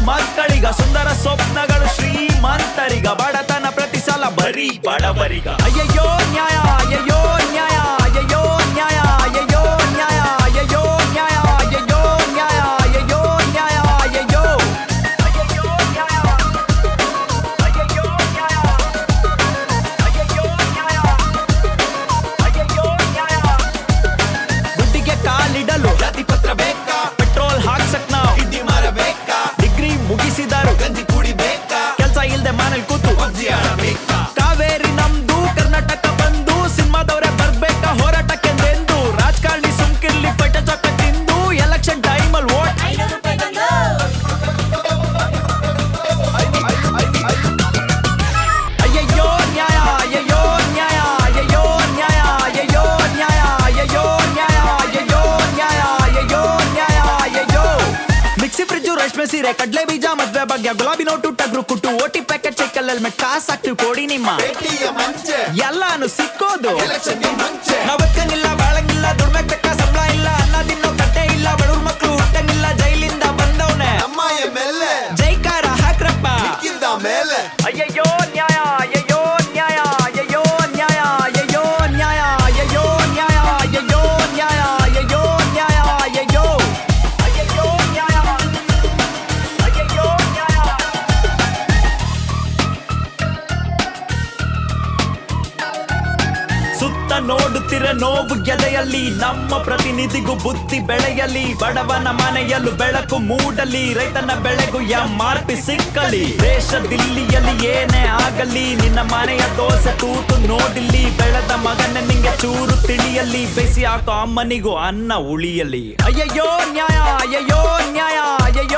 ಮಕ್ಕಳಿಗ ಸುಂದರ ಸ್ವಪ್ನಗಳು ಶ್ರೀಮಂತರಿಗ ಬಡತನ ಪ್ರತಿ ಸಲ ಬರೀ ಬಡವರಿಗ ಅಯ್ಯಯ್ಯೋ ನ್ಯಾಯ ಅಯ್ಯಯ್ಯೋ ನ್ಯಾಯ ಅಯ್ಯಯ್ಯೋ ನ್ಯಾಯ ಅಯ್ಯಯ್ಯೋ ನ್ಯಾಯ ಅಯ್ಯಯ್ಯೋ ನ್ಯಾಯ ಅಯ್ಯಯ್ಯೋ ನ್ಯಾಯ ಅಯ್ಯಯ್ಯೋ ನ್ಯಾಯ ಅಯ್ಯಯ್ಯೋ ಅಯ್ಯಯ್ಯೋ ನ್ಯಾಯ ಅಯ್ಯಯ್ಯೋ ನ್ಯಾಯ ಅಯ್ಯಯ್ಯೋ ನ್ಯಾಯ ಅಯ್ಯಯ್ಯೋ ನ್ಯಾಯ ದುಡ್ಡಿಗೆ ಕಾಲಿಡಲು ಜಾತಿ ಪತ್ರ ಬೇಕಾ ಪೆಟ್ರೋಲ್ ಹಾಕ್ಸಕ್ ನಾವು ಕಿಡ್ಡಿ ಮಾರಬೇಕಾ ಡಿಗ್ರಿ ಮುಗಿಸಿದರು ಗಂಜಿ ಕುಡಿಬೇಕಾ ಕೆಲ್ಸ ಇಲ್ದೆ ಮನೇಲಿ ಕೂತು ಪಬ್ಜಿ ಆಡಬೇಕಾ ಕಾವೇರಿ ನಮ್ದು ಕರ್ನಾಟಕ ಬಂದು ಸಿನಿಮಾದವ್ರೆ ಬರ್ಬೇಕ ಹೋರಾಟಕ್ಕೆಂದೆಂದು ರಾಜಕಾರಣಿ ಸುಮ್ಕಿರ್ಲಿ ಪೆಟ್ಟ ಚೊಕ್ಕ ತಿಂದು ಎಲೆಕ್ಷನ್ ಟೈಮಲ್ಲಿ ಓಟ್ ಐನೂರು ರೂಪಾಯಿ ತಂದು ಅಯ್ಯಯ್ಯೋ ನ್ಯಾಯ ಅಯ್ಯಯ್ಯೋ ನ್ಯಾಯ ಅಯ್ಯಯ್ಯೋ ನ್ಯಾಯ ಅಯ್ಯಯ್ಯೋ ನ್ಯಾಯ ಅಯ್ಯಯ್ಯೋ ನ್ಯಾಯ ಅಯ್ಯಯ್ಯೋ ನ್ಯಾಯ ಅಯ್ಯಯ್ಯೋ ನ್ಯಾಯ ಅಯ್ಯಯ್ಯೋ ಮಿಕ್ಸಿ ಫ್ರಿಜ್ಜು ರೇಷ್ಮೆ ಸೀರೆ ಕಡ್ಲೆ ಬೀಜ ಮದ್ವೆ ಬಗ್ಗೆ ಗುಲಾಬಿ ನೋಟು ಟಗ್ರು ಕುಟ್ಟು ಓಟಿ ಪ್ಯಾಕೆಟ್ ಸೈಕಲ್ ಹೆಲ್ಮೆಟ್ ಕಾಸ್ ಹಾಕ್ತಿವಿ ಕೊಡಿ ನಿಮ್ಮ ಪೇಟಿಯ ಮಂಚೆ ಎಲ್ಲಾನು ಸಿಕ್ಕೋದು ಎಲೆಕ್ಷನ್ ಮುಂಚೆ ನಾವ್ ಬದುಕಂಗಿಲ್ಲ ಬಾಳಂಗಿಲ್ಲ ದುಡ್ಮೆಗ್ ತಕ್ಕ ಸಂಬಳ ಇಲ್ಲ ಅನ್ನ ತಿನ್ನೋ ಕಟ್ಟೆ ಇಲ್ಲ ಬಡವ್ರ ಮಕ್ಳು ಹುಟ್ಟಂಗಿಲ್ಲ ಜೈಲಿಂದ ಬಂದವನೆ ನಮ್ಮ ಎಮ್ ಎಲ್ ಎ ಜೈಕಾರ ಹಾಕ್ರಪ್ಪ ಕಿಂದ ಮೇಲೆ ಅಯ್ಯಯ್ಯೋ ನ್ಯಾಯ ಅಯ್ಯಯ್ಯೋ ನ್ಯಾಯ ಅಯ್ಯಯ್ಯೋ ನ್ಯಾಯ ಅಯ್ಯಯ್ಯೋ ನ್ಯಾಯ ಅಯ್ಯಯ್ಯೋ ನ್ಯಾಯ ಅಯ್ಯಯ್ಯೋ ನ್ಯಾಯ ಅಯ್ಯಯ್ಯೋ ನ್ಯಾಯ ಅಯ್ಯಯ್ಯೋ ಅಯ್ಯಯ್ಯೋ ನ್ಯಾಯ ಅಯ್ಯಯ್ಯೋ ನ್ಯಾಯ ಸುತ್ತ ನೋಡುತ್ತಿರ ನೋವು ಎದೆಯಲ್ಲಿ ನಮ್ಮ ಪ್ರತಿನಿಧಿಗೂ ಬುದ್ಧಿ ಬೆಳೆಯಲಿ ಬಡವನ ಮನೆಯಲ್ಲೂ ಬೆಳಕು ಮೂಡಲಿ ರೈತನ ಬೆಳೆಗೂ ಎಂ ಸಿಕ್ಕಲಿ ದೇಶ ದಿಲ್ಲಿಯಲ್ಲಿ ಏನೇ ಆಗಲಿ ನಿನ್ನ ಮನೆಯ ದೋಸೆ ತೂತು ನೋಡಿಲ್ಲಿ ಬೆಳೆದ ಮಗನ ನಿಂಗೆ ಚೂರು ತಿಳಿಯಲಿ ಬೇಸಿ ಹಾಕೋ ಅಮ್ಮನಿಗೂ ಅನ್ನ ಉಳಿಯಲಿ ಅಯ್ಯಯ್ಯೋ ನ್ಯಾಯ ಅಯ್ಯಯ್ಯೋ ನ್ಯಾಯ ಅಯ್ಯಯ್ಯೋ